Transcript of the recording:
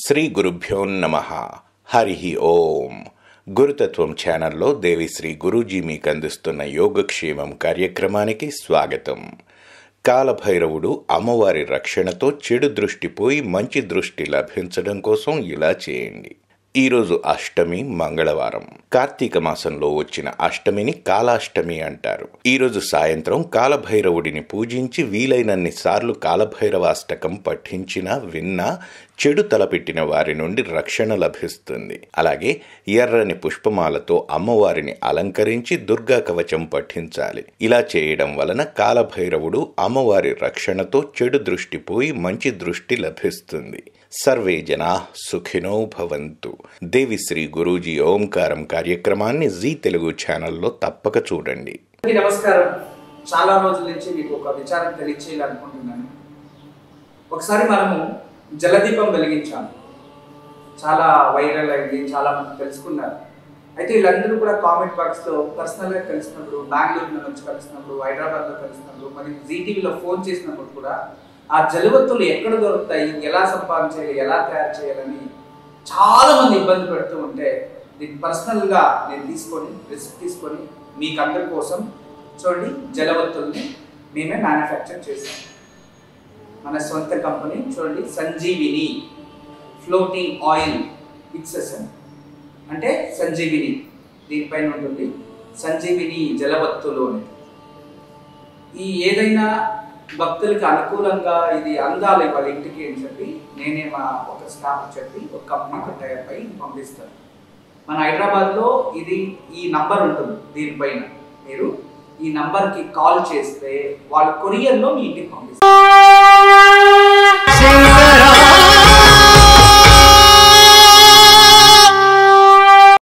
శ్రీ గురుభ్యో నమ హరి ఓం గురుతత్వం ఛానల్లో దేవిశ్రీ గురూజీ మీకు అందిస్తున్న యోగక్షేమం కార్యక్రమానికి స్వాగతం కాలభైరవుడు అమ్మవారి రక్షణతో చెడు దృష్టి పోయి మంచి దృష్టి లభించడం కోసం ఇలా చేయండి ఈరోజు అష్టమి మంగళవారం కార్తీక మాసంలో వచ్చిన అష్టమిని కాలాష్టమి అంటారు ఈరోజు సాయంత్రం కాలభైరవుడిని పూజించి వీలైనన్ని సార్లు కాలభైరవాష్టకం పఠించినా విన్నా చెడు తలపెట్టిన వారి నుండి రక్షణ లభిస్తుంది అలాగే ఎర్రని పుష్పమాలతో అమ్మవారిని అలంకరించి దుర్గా కవచం పఠించాలి ఇలా చేయడం వలన కాలభైరవుడు అమ్మవారి రక్షణతో చెడు దృష్టి పోయి మంచి దృష్టి లభిస్తుంది సర్వే జనా సుఖినో భవంతు దేవిశ్రీ గురూజీ ఓంకారం కార్యక్రమాన్ని జీ తెలుగు ఛానల్లో తప్పక చూడండి అందరికీ నమస్కారం చాలా రోజుల నుంచి మీకు ఒక విచారం తెలియచేయాలనుకుంటున్నాను ఒకసారి మనము జలదీపం వెలిగించాము చాలా వైరల్ అయింది చాలా మంది తెలుసుకున్నారు అయితే వీళ్ళందరూ కూడా కామెంట్ బాక్స్లో పర్సనల్గా కలిసినప్పుడు బెంగళూరులో నుంచి కలిసినప్పుడు హైదరాబాద్లో కలిసినప్పుడు మరి జీటీవీలో ఫోన్ చేసినప్పుడు కూడా ఆ జలవత్తులు ఎక్కడ దొరుకుతాయి ఎలా సంపాదించాలి ఎలా తయారు చేయాలని చాలా మంది ఇబ్బంది పెడుతూ ఉంటే దీన్ని పర్సనల్గా నేను తీసుకొని రిస్క్ తీసుకొని మీకు అందరి కోసం చూడండి జలవత్తుల్ని మేమే మ్యానుఫ్యాక్చర్ చేసాం మన సొంత కంపెనీ చూడండి సంజీవిని ఫ్లోటింగ్ ఆయిల్ ఫిక్సెషన్ అంటే సంజీవిని దీనిపైన ఉంటుంది సంజీవిని జలవత్తులు అనేది ఈ ఏదైనా భక్తులకి అనుకూలంగా ఇది అందాలి వాళ్ళ ఇంటికి అని చెప్పి నేనే మా ఒక స్టాఫ్ చెప్పి ఒక కంపెనీకి టైప్ అయి పంపిస్తాను మన హైదరాబాద్లో ఇది ఈ నంబర్ ఉంటుంది దీనిపైన మీరు ఈ నంబర్కి కాల్ చేస్తే వాళ్ళు కొరియర్లో మీ ఇంటికి పంపిస్తారు